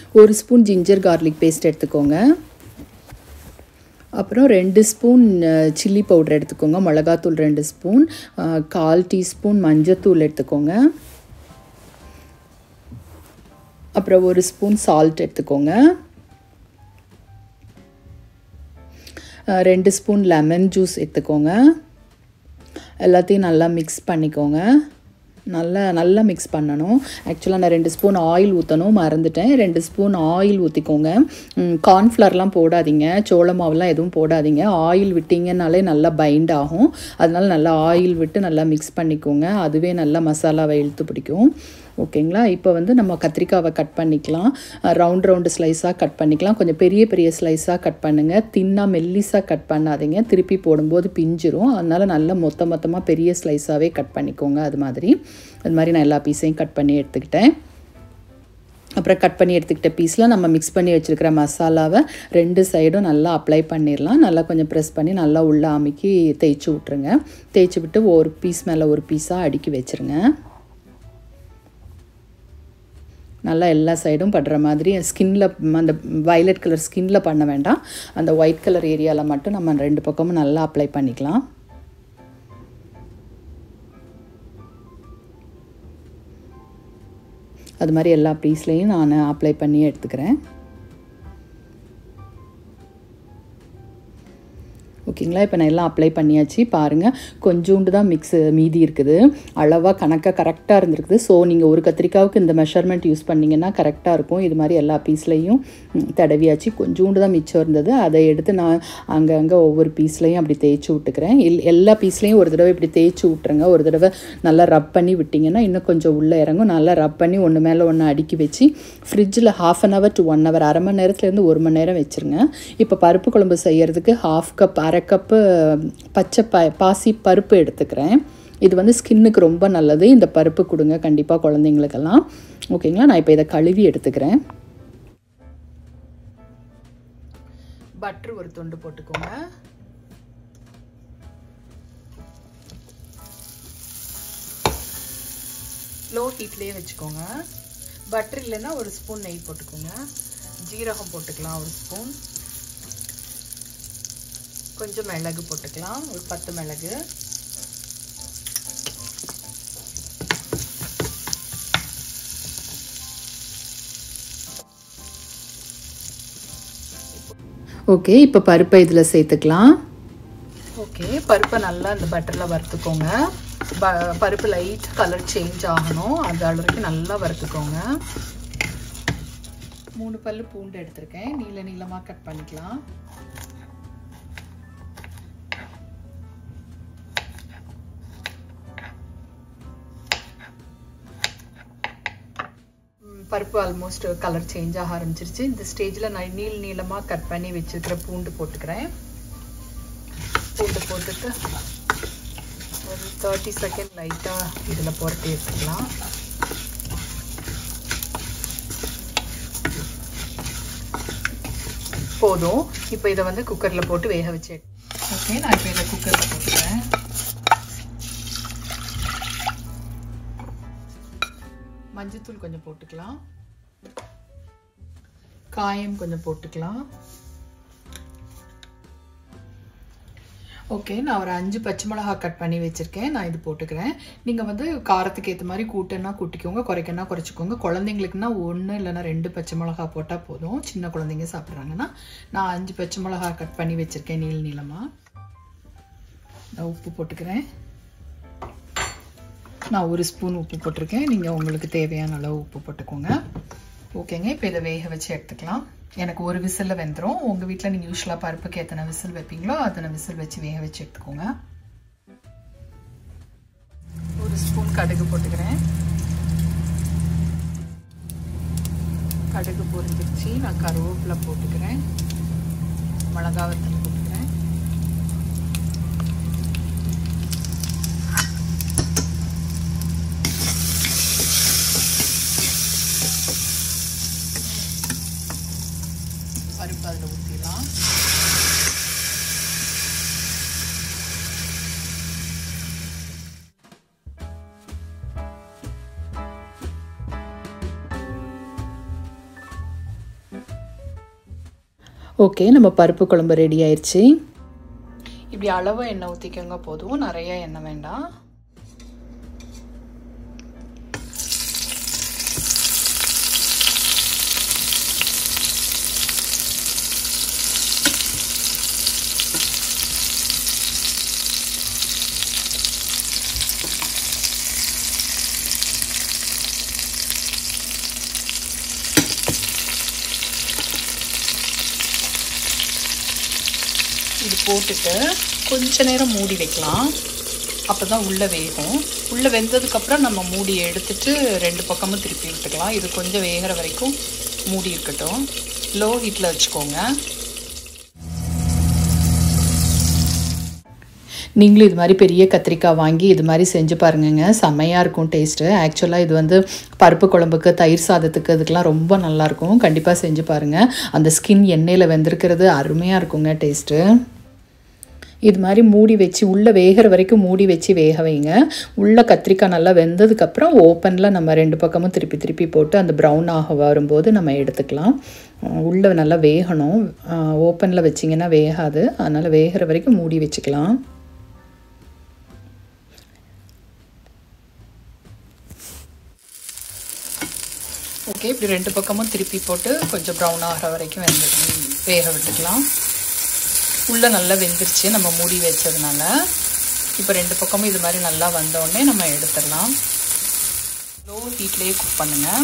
ஒரு spoon ginger garlic paste எடுத்துக்கோங்க அப்புறம் ரெண்டு ஸ்பூன் சில்லி பவுடர் எடுத்துக்கோங்க மிளகாத்தூள் ரெண்டு ஸ்பூன் அஹ், கால் டீஸ்பூன் மஞ்சத்தூள் எடுத்துக்கோங்க அப்புறம் ஒரு ஸ்பூன் சால்ட் எடுத்துக்கோங்க அஹ், ரெண்டு ஸ்பூன் லெமன் ஜூஸ் எடுத்துக்கோங்க எல்லாத்தையும் நல்லா மிக்ஸ் பண்ணிக்கோங்க நல்லா நல்லா மிக்ஸ் பண்ணணும் ஆக்சுவலாக நான் ரெண்டு ஸ்பூன் ஆயில் ஊற்றணும் மறந்துட்டேன் ரெண்டு ஸ்பூன் ஆயில் ஊற்றிக்கோங்க கார்ன்ஃப்ளவர்லாம் போடாதீங்க சோள மாவுலாம் எதுவும் போடாதீங்க ஆயில் விட்டிங்கனாலே நல்லா பைண்ட் ஆகும் அதனால நல்லா ஆயில் விட்டு நல்லா மிக்ஸ் பண்ணிக்கோங்க அதுவே நல்லா மசாலாவை இழுத்து பிடிக்கும் ஓகேங்களா இப்போ வந்து நம்ம கத்திரிக்காவை கட் பண்ணிக்கலாம் ரவுண்ட் ரவுண்டு ஸ்லைஸாக கட் பண்ணிக்கலாம் கொஞ்சம் பெரிய பெரிய ஸ்லைஸாக கட் பண்ணுங்கள் தின்னாக மெல்லிஸாக கட் பண்ணாதீங்க திருப்பி போடும்போது பிஞ்சிரும் அதனால் நல்லா மொத்த மொத்தமாக பெரிய ஸ்லைஸாகவே கட் பண்ணிக்கோங்க அது மாதிரி அது மாதிரி நான் எல்லா பீஸையும் கட் பண்ணி எடுத்துக்கிட்டேன் அப்புறம் கட் பண்ணி எடுத்துக்கிட்ட பீஸில் நம்ம மிக்ஸ் பண்ணி வச்சுருக்கிற மசாலாவை ரெண்டு சைடும் நல்லா அப்ளை பண்ணிடலாம் நல்லா கொஞ்சம் ப்ரெஸ் பண்ணி நல்லா உள்ளே அமுக்கி தேய்ச்சி விட்ருங்க தேய்ச்சி விட்டு ஒரு பீஸ் மேலே ஒரு பீஸாக அடுக்கி வச்சுருங்க நல்லா எல்லா சைடும் படுற மாதிரி ஸ்கின்ல அந்த வயலட் கலர் ஸ்கின்ல பண்ண வேண்டாம் அந்த ஒயிட் கலர் ஏரியாவில் மட்டும் நம்ம ரெண்டு பக்கமும் நல்லா அப்ளை பண்ணிக்கலாம் அது மாதிரி எல்லா பீஸ்லேயும் நான் அப்ளை பண்ணி எடுத்துக்கிறேன் ஓகேங்களா இப்போ நான் எல்லாம் அப்ளை பண்ணியாச்சு பாருங்கள் கொஞ்சோண்டு தான் மிக்ஸ் மீதி இருக்குது அளவாக கணக்காக கரெக்டாக இருந்திருக்குது ஸோ நீங்கள் ஒரு கத்திரிக்காவுக்கு இந்த மெஷர்மெண்ட் யூஸ் பண்ணிங்கன்னா கரெக்டாக இருக்கும் இது மாதிரி எல்லா பீஸ்லையும் தடவியாச்சு கொஞ்சோண்டு தான் மிச்சம் இருந்தது அதை எடுத்து நான் அங்கங்கே ஒவ்வொரு பீஸ்லையும் அப்படி தேய்ச்சி விட்டுக்கிறேன் எல் எல்லா பீஸ்லையும் ஒரு தடவை இப்படி தேய்ச்சி விட்ருங்க ஒரு தடவை நல்லா ரப் பண்ணி விட்டிங்கன்னா இன்னும் கொஞ்சம் உள்ளே இறங்கும் நல்லா ரப் பண்ணி ஒன்று மேலே ஒன்று அடுக்கி வச்சு ஃப்ரிட்ஜில் half an hour to one hour அரை மணி நேரத்துலேருந்து ஒரு மணி நேரம் வச்சுருங்க இப்போ பருப்பு குழம்பு செய்யறதுக்கு ஹாஃப் கப் அரை கப்பு பச்சை ப பாசி பருப்பு எடுத்துக்கிறேன் இது வந்து ஸ்கின்னுக்கு ரொம்ப நல்லது இந்த பருப்பு கொடுங்க கண்டிப்பாக குழந்தைங்களுக்கெல்லாம் ஓகேங்களா நான் இப்போ இதை கழுவி எடுத்துக்கிறேன் பட்ரு ஒரு துண்டு போட்டுக்கோங்க லோ ஹீட்லேயே வச்சுக்கோங்க பட்டர் இல்லைன்னா ஒரு ஸ்பூன் நெய் போட்டுக்கோங்க ஜீரகம் போட்டுக்கலாம் ஒரு ஸ்பூன் கொஞ்சம் மிளகு போட்டுக்கலாம் ஒரு பத்து மிளகு ஓகே இப்போ பருப்பை இதில் சேர்த்துக்கலாம் ஓகே பருப்பை நல்லா இந்த பட்டரில் வறுத்துக்கோங்க ப பருப்பு லைட் கலர் சேஞ்ச் ஆகணும் அது அளவுக்கு நல்லா வறுத்துக்கோங்க மூணு பல்லு பூண்டு எடுத்திருக்கேன் நீள நீளமாக கட் பண்ணிக்கலாம் பருப்பு ஆல்மோஸ்ட் கலர் சேஞ்ச் ஆக ஆரம்பிச்சிருச்சு இந்த ஸ்டேஜில் நான் நீள் நீளமாக கட் பண்ணி வச்சுருக்கிற பூண்டு போட்டுக்கிறேன் பூண்டு போட்டுட்டு ஒரு தேர்ட்டி செகண்ட் லைட்டாக இதில் போட்டு எடுத்துக்கலாம் போதும் இப்போ இதை வந்து குக்கரில் போட்டு வேக வச்சு ஓகே நான் இப்போ இதை குக்கரில் போட்டுக்கிறேன் மஞ்சத்தூள் கொஞ்சம் போட்டுக்கலாம் காயம் கொஞ்சம் போட்டுக்கலாம் ஓகே நான் ஒரு அஞ்சு பச்சை மிளகா கட் பண்ணி வச்சுருக்கேன் நான் இது போட்டுக்கிறேன் நீங்கள் வந்து காரத்துக்கு ஏற்ற மாதிரி கூட்டன்னா கூட்டிக்கோங்க குறைக்கன்னா குறைச்சிக்கோங்க குழந்தைங்களுக்குன்னா ஒன்று இல்லைன்னா ரெண்டு பச்சை மிளகா போட்டால் போதும் சின்ன குழந்தைங்க சாப்பிட்றாங்கன்னா நான் அஞ்சு பச்சை மிளகா கட் பண்ணி வச்சுருக்கேன் நீள் நீளமாக நான் உப்பு போட்டுக்கிறேன் நான் ஒரு ஸ்பூன் உப்பு போட்டிருக்கேன் நீங்கள் உங்களுக்கு தேவையான அளவு உப்பு போட்டுக்கோங்க ஓகேங்க இப்போ இதை வேக வச்சு எடுத்துக்கலாம் எனக்கு ஒரு விசிலில் வெந்துடும் உங்கள் வீட்டில் நீங்கள் யூஸ்வலாக பருப்புக்கு எத்தனை விசில் வைப்பீங்களோ அத்தனை விசில் வச்சு வேக வச்சு எடுத்துக்கோங்க ஒரு ஸ்பூன் கடுகு போட்டுக்கிறேன் கடுகு பொரிஞ்சிருச்சு நான் கருவேப்பிலை போட்டுக்கிறேன் மிளகாவத்தல் போட்டுக்கிறேன் பருப்பு அதில் ஊற்றிடலாம் ஓகே நம்ம பருப்பு குழம்பு ரெடி ஆயிடுச்சு இப்படி அளவு எண்ணெய் ஊற்றிக்கோங்க போதும் நிறைய எண்ணெய் வேண்டாம் இது போட்டுட்டு கொஞ்ச நேரம் மூடி வைக்கலாம் அப்போ தான் உள்ளே வேகும் உள்ளே வெந்ததுக்கப்புறம் நம்ம மூடியை எடுத்துட்டு ரெண்டு பக்கமும் திருப்பி விட்டுக்கலாம் இது கொஞ்சம் வேகிற வரைக்கும் மூடி இருக்கட்டும் லோ ஹீட்டில் வச்சுக்கோங்க நீங்களும் இது மாதிரி பெரிய கத்திரிக்காய் வாங்கி இது மாதிரி செஞ்சு பாருங்கங்க செம்மையாக இருக்கும் டேஸ்ட்டு ஆக்சுவலாக இது வந்து பருப்பு குழம்புக்கு தயிர் சாதத்துக்கு இதுக்கெலாம் ரொம்ப நல்லாயிருக்கும் கண்டிப்பாக செஞ்சு பாருங்கள் அந்த ஸ்கின் எண்ணெயில் வெந்திருக்கிறது அருமையாக இருக்குங்க டேஸ்ட்டு இது மாதிரி மூடி வச்சு உள்ளே வேகிற வரைக்கும் மூடி வச்சு வேக வைங்க உள்ளே கத்திரிக்காய் நல்லா வெந்ததுக்கப்புறம் ஓப்பனில் நம்ம ரெண்டு பக்கமும் திருப்பி திருப்பி போட்டு அந்த ப்ரௌன் ஆக வரும்போது நம்ம எடுத்துக்கலாம் உள்ளே நல்லா வேகணும் ஓப்பனில் வச்சிங்கன்னா வேகாது அதனால் வேகிற வரைக்கும் மூடி வச்சுக்கலாம் ஓகே இப்படி ரெண்டு பக்கமும் திருப்பி போட்டு கொஞ்சம் ப்ரௌன் ஆகிற வரைக்கும் வெந்து வேக விட்டுக்கலாம் உள்ளே நல்லா வெந்துருச்சு நம்ம மூடி வச்சதுனால இப்போ ரெண்டு பக்கமும் இது மாதிரி நல்லா வந்தோடனே நம்ம எடுத்துடலாம் லோ ஹீட்லேயே குக் பண்ணுங்கள்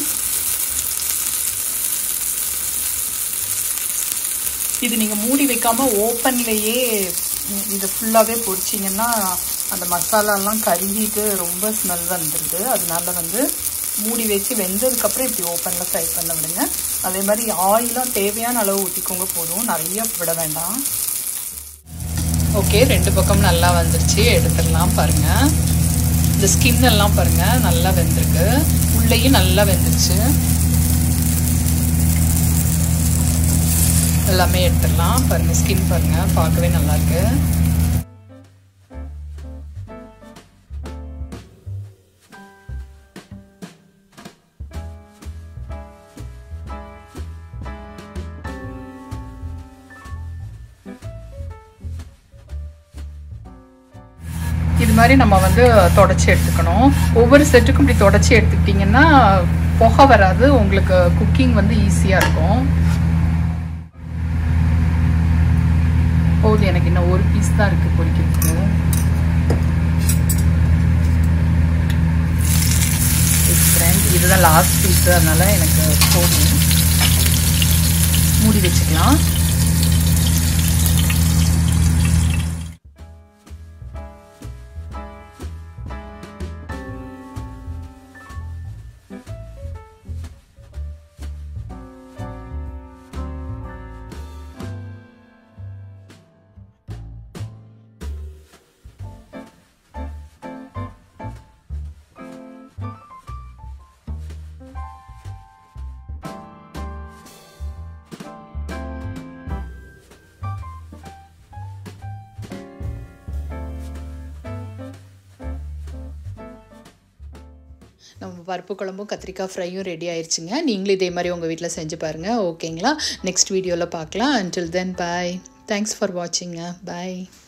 இது நீங்கள் மூடி வைக்காமல் ஓப்பன்லேயே இதை ஃபுல்லாகவே பொரிச்சிங்கன்னா அந்த மசாலாலாம் கருகிட்டு ரொம்ப ஸ்மெல் வந்துடுது அதனால வந்து மூடி வச்சு வெந்ததுக்கப்புறம் இப்படி ஓப்பனில் ஃப்ரை பண்ண விடுங்க அதே மாதிரி ஆயிலும் தேவையான அளவு ஊற்றிக்கோங்க போதும் நிறைய விட வேண்டாம் ஓகே ரெண்டு பக்கம் நல்லா வந்துருச்சு எடுத்துடலாம் பாருங்கள் இந்த ஸ்கின் எல்லாம் பாருங்கள் நல்லா வெந்திருக்கு உள்ளேயும் நல்லா வெந்துருச்சு எல்லாமே எடுத்துடலாம் பாருங்கள் ஸ்கின் பாருங்கள் பார்க்கவே நல்லாயிருக்கு இது மாதிரி நம்ம வந்து தொடச்சி எடுத்துக்கணும் ஒவ்வொரு செட்டுக்கும் இப்படி தொடச்சி எடுத்துக்கிட்டிங்கன்னா புகை வராது உங்களுக்கு குக்கிங் வந்து ஈஸியாக இருக்கும் போகுது எனக்கு இன்னும் ஒரு பீஸ் தான் இருக்குது பொரிக்கிறதுக்கு இதுதான் லாஸ்ட் பீஸ் அதனால எனக்கு போதும் மூடி வச்சுக்கலாம் நம்ம பருப்பு குழம்பும் கத்திரிக்காய் ஃப்ரையும் ரெடி ஆயிடுச்சுங்க நீங்களும் இதே மாதிரி உங்கள் வீட்டில் செஞ்சு பாருங்கள் ஓகேங்களா நெக்ஸ்ட் வீடியோவில் பார்க்கலாம் until then bye thanks for watching bye